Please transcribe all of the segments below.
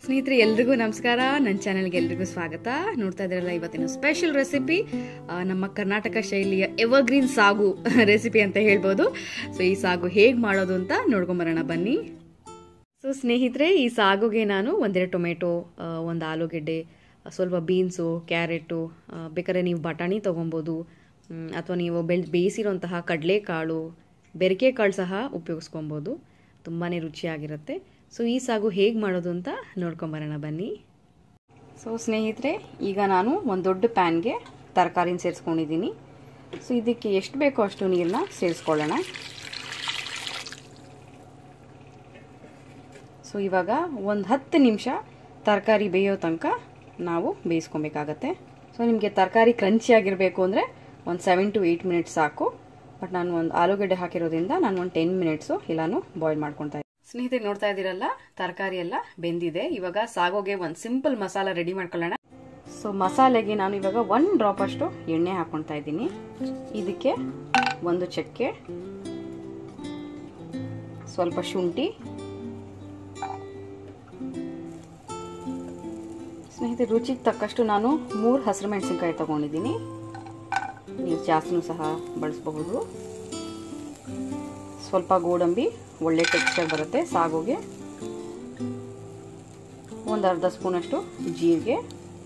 ಸ್ನೇಹಿತರೆ ಎಲ್ರಿಗೂ ನಮಸ್ಕಾರ ನನ್ನ ಚಾನೆಲ್ಗೆ ಎಲ್ರಿಗೂ ಸ್ವಾಗತ ನೋಡ್ತಾ ಇದ್ದೀರಲ್ಲ ಇವತ್ತಿನ ಸ್ಪೆಷಲ್ ರೆಸಿಪಿ ನಮ್ಮ ಕರ್ನಾಟಕ ಶೈಲಿಯ ಎವರ್ಗ್ರೀನ್ ಸಾಗು ರೆಸಿಪಿ ಅಂತ ಹೇಳ್ಬೋದು ಸೊ ಈ ಸಾಗು ಹೇಗೆ ಮಾಡೋದು ಅಂತ ನೋಡ್ಕೊಂಬರೋಣ ಬನ್ನಿ ಸೊ ಸ್ನೇಹಿತರೆ ಈ ಸಾಗುಗೆ ನಾನು ಒಂದೆರಡು ಟೊಮೆಟೊ ಒಂದು ಆಲೂಗೆಡ್ಡೆ ಸ್ವಲ್ಪ ಬೀನ್ಸು ಕ್ಯಾರೆಟು ಬೇಕಾದ್ರೆ ನೀವು ಬಟಾಣಿ ತೊಗೊಬೋದು ಅಥವಾ ನೀವು ಬೆಳ್ ಬೇಯಿಸಿರೋಂತಹ ಕಡಲೆಕಾಳು ಬೆರಕೆ ಕಾಳು ಸಹ ಉಪಯೋಗಿಸ್ಕೊಬೋದು ತುಂಬಾ ರುಚಿಯಾಗಿರುತ್ತೆ ಸೊ ಈ ಸಾಗು ಹೇಗೆ ಮಾಡೋದು ಅಂತ ನೋಡ್ಕೊಂಬರೋಣ ಬನ್ನಿ ಸೊ ಸ್ನೇಹಿತರೆ ಈಗ ನಾನು ಒಂದು ದೊಡ್ಡ ಪ್ಯಾನ್ಗೆ ತರಕಾರಿನ ಸೇರಿಸ್ಕೊಂಡಿದ್ದೀನಿ ಸೊ ಇದಕ್ಕೆ ಎಷ್ಟು ಬೇಕೋ ಅಷ್ಟು ನೀರನ್ನ ಸೇರಿಸ್ಕೊಳ್ಳೋಣ ಸೊ ಇವಾಗ ಒಂದು ಹತ್ತು ನಿಮಿಷ ತರಕಾರಿ ಬೇಯೋ ತನಕ ನಾವು ಬೇಯಿಸ್ಕೊಬೇಕಾಗತ್ತೆ ಸೊ ನಿಮಗೆ ತರಕಾರಿ ಕ್ರಂಚಿ ಆಗಿರಬೇಕು ಅಂದರೆ ಒಂದು ಸೆವೆನ್ ಟು ಏಯ್ಟ್ ಮಿನಿಟ್ಸ್ ಸಾಕು ಬಟ್ ನಾನು ಒಂದು ಆಲೂಗಡ್ಡೆ ಹಾಕಿರೋದ್ರಿಂದ ನಾನು ಒಂದು ಟೆನ್ ಮಿನಿಟ್ಸು ಎಲ್ಲಾನು ಬಾಯ್ಲ್ ಮಾಡ್ಕೊತಾ ಇದ್ದೀನಿ ಸ್ನೇಹಿತರೆ ನೋಡ್ತಾ ಇದ್ದೀರಲ್ಲ ತರಕಾರಿ ಎಲ್ಲ ಬೆಂದಿದೆ ಇವಾಗ ಸಾಗೋಗೆ ಒಂದು ಸಿಂಪಲ್ ಮಸಾಲ ರೆಡಿ ಮಾಡ್ಕೊಳ್ಳೋಣ ಸೊ ಮಸಾಲೆಗೆ ನಾನು ಇವಾಗ ಒನ್ ಡ್ರಾಪ್ ಅಷ್ಟು ಎಣ್ಣೆ ಹಾಕೊಳ್ತಾ ಇದ್ದೀನಿ ಇದಕ್ಕೆ ಒಂದು ಚಕ್ಕೆ ಸ್ವಲ್ಪ ಶುಂಠಿ ಸ್ನೇಹಿತರೆ ರುಚಿಗೆ ತಕ್ಕಷ್ಟು ನಾನು ಮೂರು ಹಸಿರು ಮೆಣಸಿನ್ಕಾಯಿ ತಗೊಂಡಿದ್ದೀನಿ ನೀವು ಜಾಸ್ತಿನೂ ಸಹ ಬಳಸಬಹುದು ಸ್ವಲ್ಪ ಗೋಡಂಬಿ ಒಳ್ಳೆ ಟೆಕ್ಸ್ಚರ್ ಬರುತ್ತೆ ಸಾಗೋಗೆ ಒಂದು ಅರ್ಧ ಸ್ಪೂನಷ್ಟು ಜೀರಿಗೆ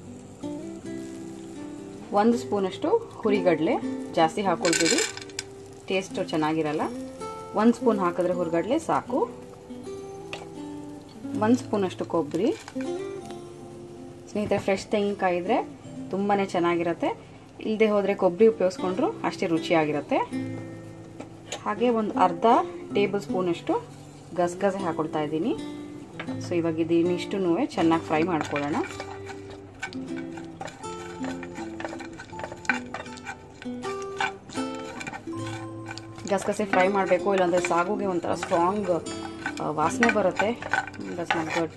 ಒಂದು ಸ್ಪೂನಷ್ಟು ಹುರಿಗಡಲೆ ಜಾಸ್ತಿ ಹಾಕೊಳ್ತೀವಿ ಟೇಸ್ಟು ಚೆನ್ನಾಗಿರಲ್ಲ ಒಂದು ಸ್ಪೂನ್ ಹಾಕಿದ್ರೆ ಹುರಿಗಡಲೆ ಸಾಕು ಒಂದು ಸ್ಪೂನಷ್ಟು ಕೊಬ್ಬರಿ ಸ್ನೇಹಿತರೆ ಫ್ರೆಶ್ ತೆಂಗಿನಕಾಯಿ ಇದ್ರೆ ತುಂಬಾ ಚೆನ್ನಾಗಿರುತ್ತೆ ಇಲ್ಲದೆ ಹೋದರೆ ಕೊಬ್ಬರಿ ಉಪಯೋಗಿಸ್ಕೊಂಡ್ರು ಅಷ್ಟೇ ರುಚಿಯಾಗಿರುತ್ತೆ ಹಾಗೆ ಒಂದು ಅರ್ಧ ಟೇಬಲ್ ಸ್ಪೂನಷ್ಟು ಗಸಗಸೆ ಹಾಕೊಳ್ತಾ ಇದ್ದೀನಿ ಸೊ ಇವಾಗ ಇದನ್ನಿಷ್ಟು ಚೆನ್ನಾಗಿ ಫ್ರೈ ಮಾಡ್ಕೊಳ್ಳೋಣ ಗಸಗಸೆ ಫ್ರೈ ಮಾಡಬೇಕು ಇಲ್ಲಾಂದರೆ ಸಾಗುಗೆ ಒಂಥರ ಸ್ಟ್ರಾಂಗ್ ವಾಸನೆ ಬರುತ್ತೆ ದಟ್ಸ್ ನಾಟ್ ಗುಡ್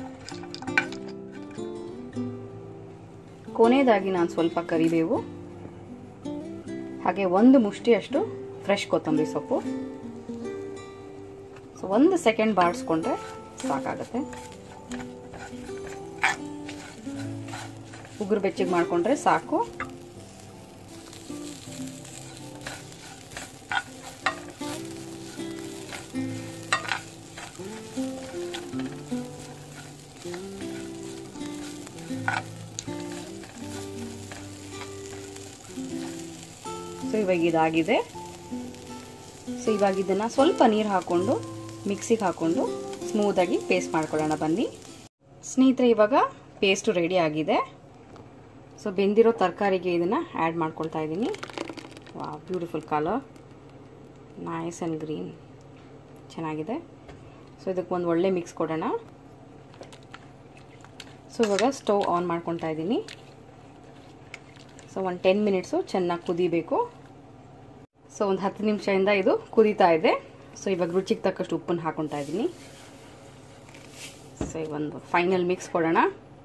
ಕೊನೆಯದಾಗಿ ನಾನು ಸ್ವಲ್ಪ ಕರಿಬೇವು ಹಾಗೆ ಒಂದು ಮುಷ್ಟಿಯಷ್ಟು ಫ್ರೆಶ್ ಕೊತ್ತಂಬರಿ ಸೊಪ್ಪು ಸೊ ಒಂದು ಸೆಕೆಂಡ್ ಬಾಡಿಸ್ಕೊಂಡ್ರೆ ಸಾಕಾಗತ್ತೆ ಉಗುರು ಬೆಚ್ಚಗೆ ಮಾಡಿಕೊಂಡ್ರೆ ಸಾಕು ಸೊ ಇವಾಗ ಇದಾಗಿದೆ ಸೊ ಇವಾಗ ಇದನ್ನು ಸ್ವಲ್ಪ ನೀರು ಹಾಕ್ಕೊಂಡು ಮಿಕ್ಸಿಗೆ ಹಾಕ್ಕೊಂಡು ಸ್ಮೂತಾಗಿ ಪೇಸ್ಟ್ ಮಾಡ್ಕೊಳ್ಳೋಣ ಬನ್ನಿ ಸ್ನೇಹಿತರೆ ಇವಾಗ ಪೇಸ್ಟು ರೆಡಿ ಆಗಿದೆ ಸೊ ಬೆಂದಿರೋ ತರಕಾರಿಗೆ ಇದನ್ನು ಆ್ಯಡ್ ಮಾಡ್ಕೊಳ್ತಾ ಇದ್ದೀನಿ ವಾ beautiful colour nice and green ಚೆನ್ನಾಗಿದೆ ಸೊ ಇದಕ್ಕೆ ಒಂದು ಒಳ್ಳೆ ಮಿಕ್ಸ್ ಕೊಡೋಣ ಸೊ ಇವಾಗ ಸ್ಟವ್ ಆನ್ ಮಾಡ್ಕೊತಾ ಇದ್ದೀನಿ ಸೊ ಒಂದು ಟೆನ್ ಮಿನಿಟ್ಸು ಚೆನ್ನಾಗಿ ಕುದಿಬೇಕು ಸೊ ಒಂದು ಹತ್ತು ನಿಮಿಷದಿಂದ ಇದು ಕುದೀತಾ ಇದೆ ಸೊ ಇವಾಗ ರುಚಿಗೆ ತಕ್ಕಷ್ಟು ಉಪ್ಪನ್ನು ಹಾಕೊತಾ ಇದ್ದೀನಿ ಸೊ ಒಂದು ಫೈನಲ್ ಮಿಕ್ಸ್ ಕೊಡೋಣ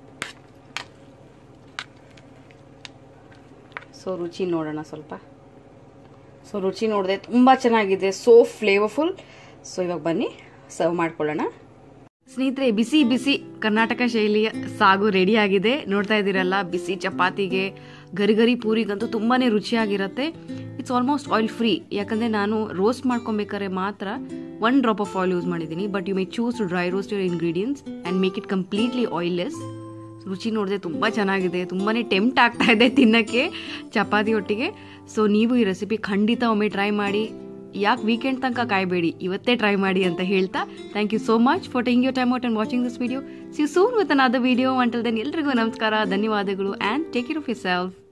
ಸೊ ರುಚಿ ನೋಡೋಣ ಸ್ವಲ್ಪ ಸೊ ರುಚಿ ನೋಡಿದೆ ತುಂಬ ಚೆನ್ನಾಗಿದೆ ಸೋ ಫ್ಲೇವರ್ಫುಲ್ ಸೊ ಇವಾಗ ಬನ್ನಿ ಸರ್ವ್ ಮಾಡ್ಕೊಳ್ಳೋಣ ಸ್ನೇಹಿತರೆ ಬಿಸಿ ಬಿಸಿ ಕರ್ನಾಟಕ ಶೈಲಿಯ ಸಾಗು ರೆಡಿ ಆಗಿದೆ ನೋಡ್ತಾ ಇದ್ದೀರಲ್ಲ ಬಿಸಿ ಚಪಾತಿಗೆ ಗರಿ ಗರಿ ಪೂರಿಗಂತೂ ತುಂಬಾ ರುಚಿಯಾಗಿರುತ್ತೆ ಇಟ್ಸ್ ಆಲ್ಮೋಸ್ಟ್ ಆಯಿಲ್ ಫ್ರೀ ಯಾಕಂದರೆ ನಾನು ರೋಸ್ಟ್ ಮಾಡ್ಕೊಬೇಕಾದ್ರೆ ಮಾತ್ರ one drop of oil use ಮಾಡಿದ್ದೀನಿ but you may choose to dry roast your ingredients and make it completely oilless ರುಚಿ ನೋಡಿದೆ ತುಂಬ ಚೆನ್ನಾಗಿದೆ ತುಂಬಾ ಟೆಂಪ್ಟ್ ಆಗ್ತಾ ಇದೆ ತಿನ್ನೋಕ್ಕೆ ಚಪಾತಿ ಒಟ್ಟಿಗೆ ಸೊ ನೀವು ಈ ರೆಸಿಪಿ ಖಂಡಿತ ಒಮ್ಮೆ ಟ್ರೈ ಮಾಡಿ ಯಾಕೆ ವೀಕೆಂಡ್ ತನಕ ಕಾಯಬೇಡಿ ಇವತ್ತೇ ಟ್ರೈ ಮಾಡಿ ಅಂತ ಹೇಳ್ತಾ thank you so much for taking your time out and watching this video see soon with another video until then ಎಲ್ರಿಗೂ ನಮಸ್ಕಾರ ಧನ್ಯವಾದಗಳು and take care of your self